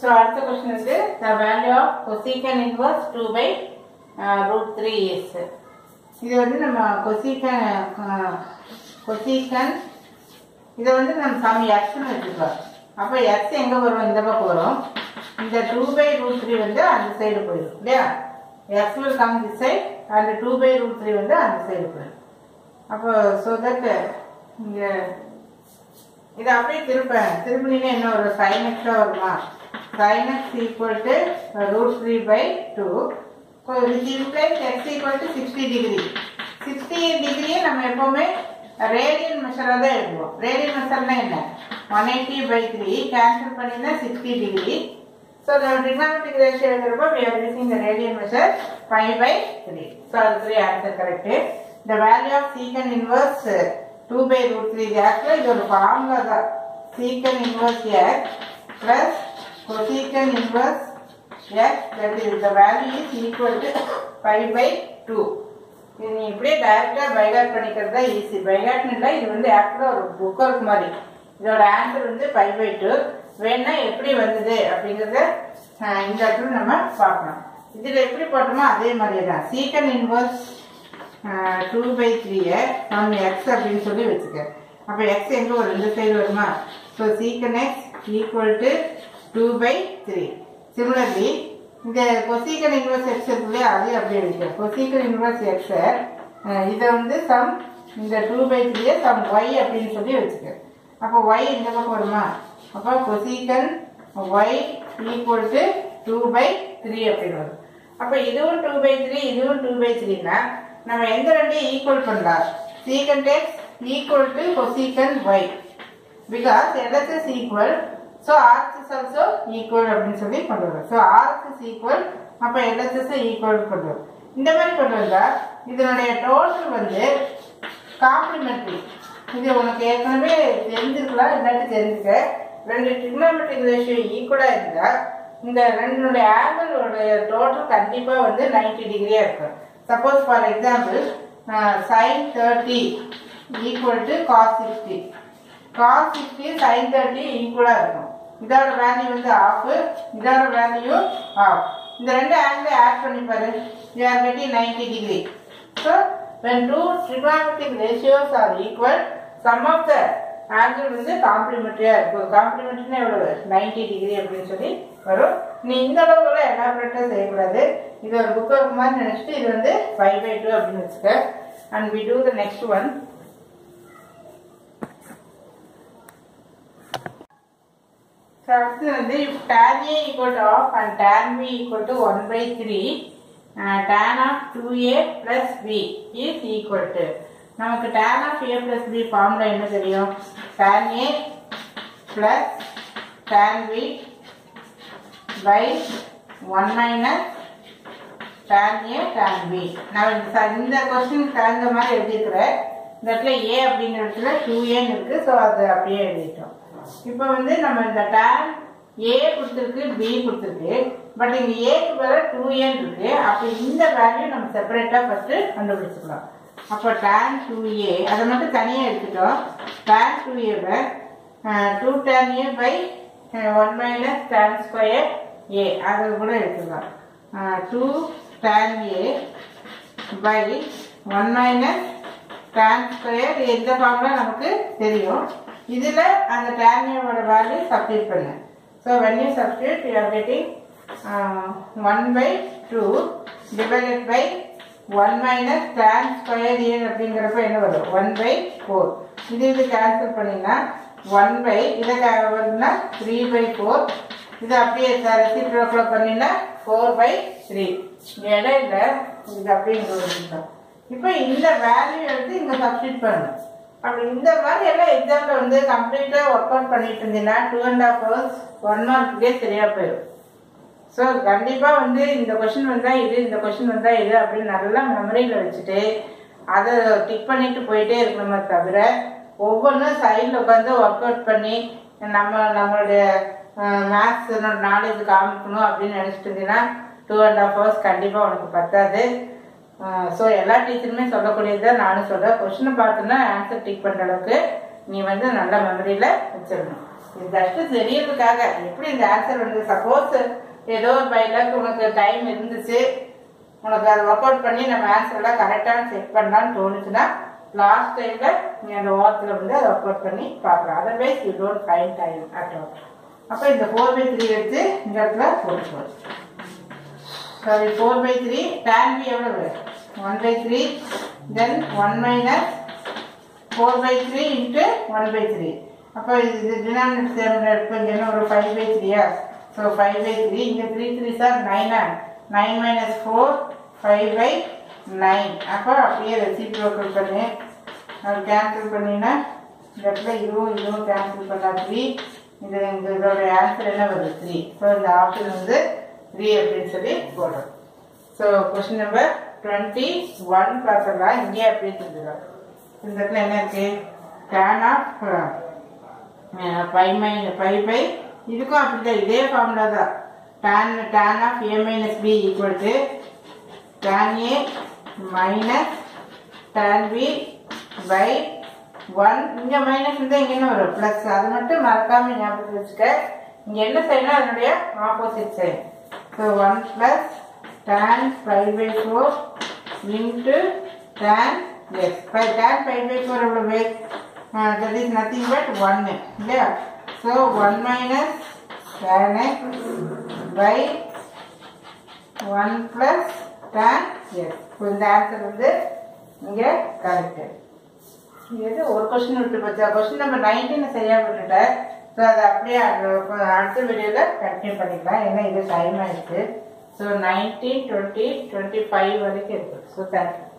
so அடுத்த question வந்து the value of cosecant inverse two by root three is இது வந்து நம்ம கொசிகன் கொசிகன் இதை வந்து நம்ம சம் எக்ஸ்னு வச்சுக்கலாம் அப்போ எக்ஸ் எங்கே வரும் இந்த பக்கம் வரும் இந்த டூ பை ரூட் த்ரீ வந்து அந்த சைடு போயிடும் இல்லையா x will come the side அந்த டூ பை ரூட் த்ரீ வந்து அந்த சைடு போயிடும் அப்போ ஸோ தட் இங்கே இதை அப்படியே திருப்பேன் திரும்பினீங்கன்னா என்ன வரும் சைன் எக்ஸாக வருமா sine x equal to root three by two which implies x equal to sixty degree sixty டிகிரியை நம்ம எப்போவுமே ரேடியன் மெஷராக தான் எழுதுவோம் ரேடியன் மெஷர்னா என்ன one eighty by three cancel பண்ணினா sixty degree so trigonometric ratio எழுதுறப்போ we are using the radian measure 5 by 3 so அது three answer correct the value of secant inverse uh, 2 by root 3 இது ஆக்சுவலாக இது ஒரு ஃபார்முலா தான் secant inverse x plus cosecant inverse x that is the value is equal to 5 by 2 இது நீ இப்படியே டைரக்டா பைகாட் பண்ணிக்கிறது தான் ஈஸி பைகாட்னு இல்லை இது வந்து ஆக்சுவலாக ஒரு புக் ஒர்க் மாதிரி இதோட ஆன்சர் வந்து ஃபைவ் பை டூ வேணா எப்படி வந்தது அப்படிங்கிறத ஆஹ், இந்த இடத்துல நம்ம பார்க்கணும் இதில் எப்படி போட்டோமோ அதே மாதிரியே தான் சீக்கன் இன்வர்ஸ் டூ பை த்ரீயை நம்ம எக்ஸ் அப்படின்னு சொல்லி வச்சுக்க அப்போ எக்ஸ் எங்கே வரும் இந்த சைடு வருமா so secant x equal to two by three similarly இந்த கொசீக்கன் இன்வர்ஸ் எக்ஸ் இருக்குல்லையா அதையும் அப்படியே வைக்கிறேன் கொசீக்கன் இன்வர்ஸ் எக்ஸை இதை வந்து சம் இந்த டூ பை த்ரீயை சம் ஒய் அப்படின்னு சொல்லி வச்சுக்க அப்போ ஒய் இந்த பக்கம் வருமா அப்போ cosecant y equal to two by three அப்படின்னு வரும் அப்போ இதுவும் டூ பை த்ரீ இதுவும் டூ பை த்ரீனா நம்ம எந்த ரெண்டையும் ஈக்குவல் பண்ணலாம் secant x equal to cosecant y because LHS is equal so RHS is also equal அப்படின்னு சொல்லி கொண்டு வரோம் ஸோ RHS is equal அப்போ LHS equal கொண்டு வரும் இந்த மாதிரி கொண்டு வந்தா இதனுடைய டோட்டல் வந்து காம்ப்ளிமெண்ட்ரி இது உனக்கு ஏற்கனவே தெரிஞ்சிருக்கலாம் இல்லாட்டி தெரிஞ்சுக்க ரெண்டு trigonometric ரேஷியோ ஈக்குவலாக இருந்தா இந்த ரெண்டுனுடைய ஆங்கிளோடைய டோட்டல் கண்டிப்பாக வந்து 90 டிகிரியாக இருக்கும் suppose for example sine thirty equal to cos sixty cos sixty sine thirty ஈக்குவலாக இருக்கும் இதோட வேல்யூ வந்து ஆஃப் இதோட வேல்யூ ஆஃப் இந்த ரெண்டு ஆங்கிள் ஆட் பண்ணி பாரு you are getting ninety degree so when two trigonometric ratios are equal sum of the angle வந்து காம்ப்ளிமெண்ட்ரியா இருக்கும் காம்ப்ளிமெண்ட்ரினா எவ்வளவு 90 டிகிரி அப்படின்னு சொல்லி வரும் நீ இந்த அளவுக்குள்ள எலாபரேட்டா செய்யக்கூடாது இது ஒரு புக் ஒர்க் மாதிரி நினைச்சிட்டு இது வந்து ஃபைவ் பை டூ அப்படின்னு வச்சுக்க and we do the next one So அடுத்து வந்து if tan A equal to half and tan B equal to 1 by 3 uh, tan of 2A plus B is equal to நமக்கு tan of A plus B formula என்ன தெரியும் tan A plus tan B by 1 minus tan A tan B நான் இந்த ச- இந்த question தகுந்த மாதிரி எழுதிக்கிறேன் இந்த இடத்துல A அப்படிங்கிற இடத்துல 2Aன்னு இருக்கு ஸோ அது அப்படியே எழுதிட்டோம் இப்போ வந்து நம்ம இந்த tan A கொடுத்துருக்கு B கொடுத்துருக்கு பட் இங்க ஏக்கு பதிலாக டூ ஏன் இருக்கு அப்போ இந்த வேல்யூ நம்ம செப்பரேட்டாக ஃபர்ஸ்ட் கண்டுபிடிச்சிக்கலாம் அப்போ tan டூ ஏ அதை மட்டும் தனியாக எடுத்துட்டோம் tan டூ ஏவை two tan A by one minus tan square A அதை கூட எடுத்துக்கலாம் two tan A by one minus tan square இந்த ஃபார்முலா நமக்கு தெரியும் இதில் அந்த tan ஏவோட வேல்யூ சப்ஸ்டியூட் பண்ணு so when you substitute you are getting uh, 1 by 2 divided by 1 minus tan square a அப்படிங்கிறப்ப என்ன வரும் 1 by 4 இது இது கேன்சல் பண்ணினா 1 by இதை ca- வருதுன்னா 3 by 4 இது அப்படியே ரெசிப்ரோக்கில் பண்ணினா 4 by 3 இடையில இது அப்படியே இங்கே வந்துட்டோம் இப்போ இந்த வேல்யூ எடுத்து இங்கே சப்ஸ்டியூட் பண்ணணும் அப்படி இந்த மாதிரி எல்லாம் எக்ஸாம்பிள் வந்து கம்ப்ளீட்டாக ஒர்க் அவுட் பண்ணிட்டு இருந்தீங்கன்னா two and half hours one மார்க்குக்கே சரியா போயிடும் ஸோ கண்டிப்பாக வந்து இந்த கொஷின் வந்தால் இது இந்த கொஷின் வந்தால் இது அப்படின்னு நல்லா மெமரியில் வச்சுட்டு அதை டிக் பண்ணிட்டு போயிட்டே இருக்கணுமே தவிர ஒவ்வொன்றும் சைடில் உட்காந்து ஒர்க் அவுட் பண்ணி நம்ம நம்மளுடைய மேத்ஸ் நாலேஜ் காமிக்கணும் அப்படின்னு நினச்சிட்டு இருந்தீங்கன்னா டூ அண்ட் ஹாஃப் ஹவர்ஸ் கண்டிப்பாக உனக்கு பத்தாது ஸோ எல்லா டீச்சருமே சொல்லக்கூடியது தான் நானும் சொல்கிறேன் கொஷினை பார்த்தோன்னா ஆன்சர் டிக் பண்ணுற அளவுக்கு நீ வந்து நல்ல மெமரியில் வச்சிடணும் இது ஜஸ்ட் தெரியறதுக்காக எப்படி இந்த ஆன்சர் வந்து சப்போஸ் ஏதோ ஒரு பைலக் உனக்கு டைம் இருந்துச்சு உனக்கு அதை ஒர்க் அவுட் பண்ணி நம்ம ஆன்சர் எல்லாம் கரெக்டாக செக் பண்ணலாம்னு தோணுச்சுன்னா லாஸ்ட் டைம்ல நீ அந்த ஓரத்தில் வந்து அதை ஒர்க் அவுட் பண்ணி பார்க்கலாம் otherwise you don't fine time at all அப்போ இந்த ஃபோர் பை த்ரீ எடுத்து இந்த இடத்துல போட்டுக்கணும் sorry four by three tan B எவ்வளவு one by three then one minus four by three into one by three அப்போ இது டினாமினேட்டர் எடுப்போம் இங்கே என்ன ஒரு ஃபைவ் பை த்ரீயா ஸோ ஃபைவ் பை த்ரீ இங்கே த்ரீ த்ரீ சார் நைனா nine minus four five by nine அப்போ அப்படியே ரெசிப்ரோக்கல் பண்ணி அது கேன்சல் பண்ணினா இந்த இடத்துல இதுவும் இதுவும் கேன்சல் பண்ணா த்ரீ இது இந்த இதோட ஆன்சர் என்ன வருது த்ரீ ஸோ இந்த ஆப்ஷன் வந்து த்ரீ அப்படின்னு சொல்லி போடுறோம் so question number twenty one பார்த்துடலாம் இங்கே அப்படியே செஞ்சிடலாம் இந்த இடத்துல என்ன இருக்கு tan of five minus five by இதுக்கும் அப்படிதான் இதே ஃபார்முலா தான் tan tan of A minus B equal to tan A minus tan B by one இங்கே மைனஸ் இருந்தால் இங்கே என்ன வரும் ப்ளஸ் அது மட்டும் மறக்காம ஞாபகத்தில் வச்சுக்க இங்கே என்ன சைனா அதனுடைய opposite sign so one plus tan five by four into tan S five tan five by four எவ்வளவு தட் இஸ் நத்திங் பட் ஒன்னு இல்லையா so one minus tan x by one plus tan S so இந்த answer வந்து இங்கே correct இது ஒரு question விட்டு போச்சா கொஸ்டின் நம்பர் நைன்டீன் செய்யாம விட்டுட்டேன் ஸோ அதை அப்படியே அந்த அடுத்த வீடியோவில் கண்டினியூ பண்ணிக்கலாம் ஏன்னா இது டைம் ஆயிடுச்சு so nineteen twenty twenty five வரைக்கும் இருக்கு ஸோ தேங்க்யூ